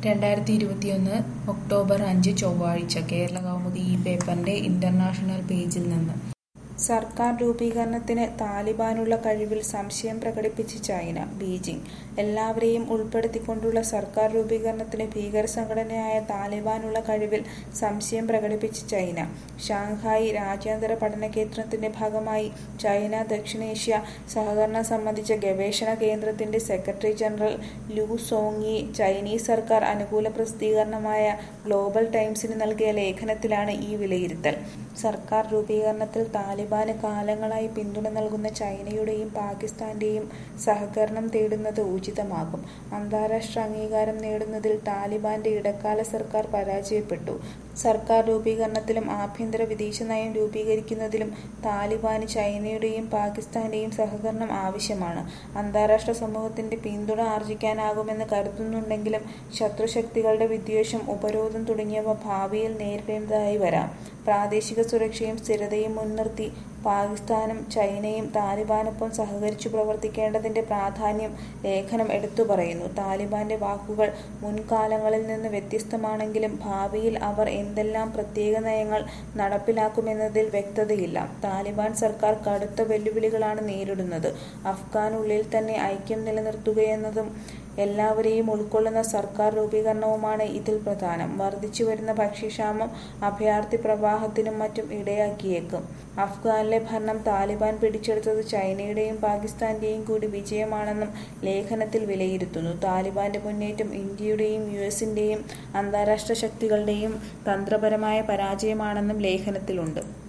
രണ്ടായിരത്തി ഇരുപത്തിയൊന്ന് ഒക്ടോബർ അഞ്ച് ചൊവ്വാഴ്ച കേരള കൗമുദി ഈ പേപ്പറിന്റെ ഇന്റർനാഷണൽ പേജിൽ നിന്ന് സർക്കാർ രൂപീകരണത്തിന് താലിബാനുള്ള കഴിവിൽ സംശയം പ്രകടിപ്പിച്ച് ചൈന ബീജിംഗ് എല്ലാവരെയും ഉൾപ്പെടുത്തിക്കൊണ്ടുള്ള സർക്കാർ രൂപീകരണത്തിന് ഭീകര സംഘടനയായ താലിബാനുള്ള കഴിവിൽ സംശയം പ്രകടിപ്പിച്ച് ചൈന ഷാങ്ഹായി രാജ്യാന്തര പഠന കേന്ദ്രത്തിന്റെ ഭാഗമായി ചൈന ദക്ഷിണേഷ്യ സഹകരണം സംബന്ധിച്ച ഗവേഷണ കേന്ദ്രത്തിന്റെ സെക്രട്ടറി ജനറൽ ലു സോങ്യി ചൈനീസ് സർക്കാർ അനുകൂല പ്രസിദ്ധീകരണമായ ഗ്ലോബൽ ടൈംസിന് നൽകിയ ലേഖനത്തിലാണ് ഈ വിലയിരുത്തൽ സർക്കാർ രൂപീകരണത്തിൽ താലിബാന് കാലങ്ങളായി പിന്തുണ നൽകുന്ന ചൈനയുടെയും പാകിസ്ഥാന്റെയും സഹകരണം തേടുന്നത് ഉചിതമാകും അന്താരാഷ്ട്ര അംഗീകാരം നേടുന്നതിൽ താലിബാന്റെ ഇടക്കാല സർക്കാർ പരാജയപ്പെട്ടു സർക്കാർ രൂപീകരണത്തിലും ആഭ്യന്തര വിദേശ നയം രൂപീകരിക്കുന്നതിലും താലിബാന് ചൈനയുടെയും പാകിസ്ഥാന്റെയും സഹകരണം ആവശ്യമാണ് അന്താരാഷ്ട്ര സമൂഹത്തിന്റെ പിന്തുണ ആർജിക്കാനാകുമെന്ന് കരുതുന്നുണ്ടെങ്കിലും ശത്രുശക്തികളുടെ വിദ്വേഷം ഉപരോധം തുടങ്ങിയവ ഭാവിയിൽ നേരിടേണ്ടതായി വരാം പ്രാദേശിക സുരക്ഷയും സ്ഥിരതയും മുൻനിർത്തി പാകിസ്ഥാനും ചൈനയും താലിബാനൊപ്പം സഹകരിച്ചു പ്രവർത്തിക്കേണ്ടതിന്റെ പ്രാധാന്യം ലേഖനം എടുത്തു പറയുന്നു താലിബാന്റെ വാക്കുകൾ മുൻകാലങ്ങളിൽ നിന്ന് വ്യത്യസ്തമാണെങ്കിലും ഭാവിയിൽ അവർ എന്തെല്ലാം പ്രത്യേക നയങ്ങൾ നടപ്പിലാക്കുമെന്നതിൽ വ്യക്തതയില്ല താലിബാൻ സർക്കാർ കടുത്ത വെല്ലുവിളികളാണ് നേരിടുന്നത് അഫ്ഗാനുള്ളിൽ തന്നെ ഐക്യം നിലനിർത്തുകയെന്നതും എല്ലാവരെയും ഉൾക്കൊള്ളുന്ന സർക്കാർ രൂപീകരണവുമാണ് ഇതിൽ പ്രധാനം വർദ്ധിച്ചുവരുന്ന ഭക്ഷ്യക്ഷാമം അഭയാർത്ഥി പ്രവാഹത്തിനും മറ്റും ഇടയാക്കിയേക്കും അഫ്ഗാനിലെ ഭരണം താലിബാൻ പിടിച്ചെടുത്തത് ചൈനയുടെയും പാകിസ്ഥാന്റെയും കൂടി വിജയമാണെന്നും ലേഖനത്തിൽ വിലയിരുത്തുന്നു താലിബാന്റെ മുന്നേറ്റം ഇന്ത്യയുടെയും യു എസിന്റെയും അന്താരാഷ്ട്ര ശക്തികളുടെയും തന്ത്രപരമായ പരാജയമാണെന്നും ലേഖനത്തിലുണ്ട്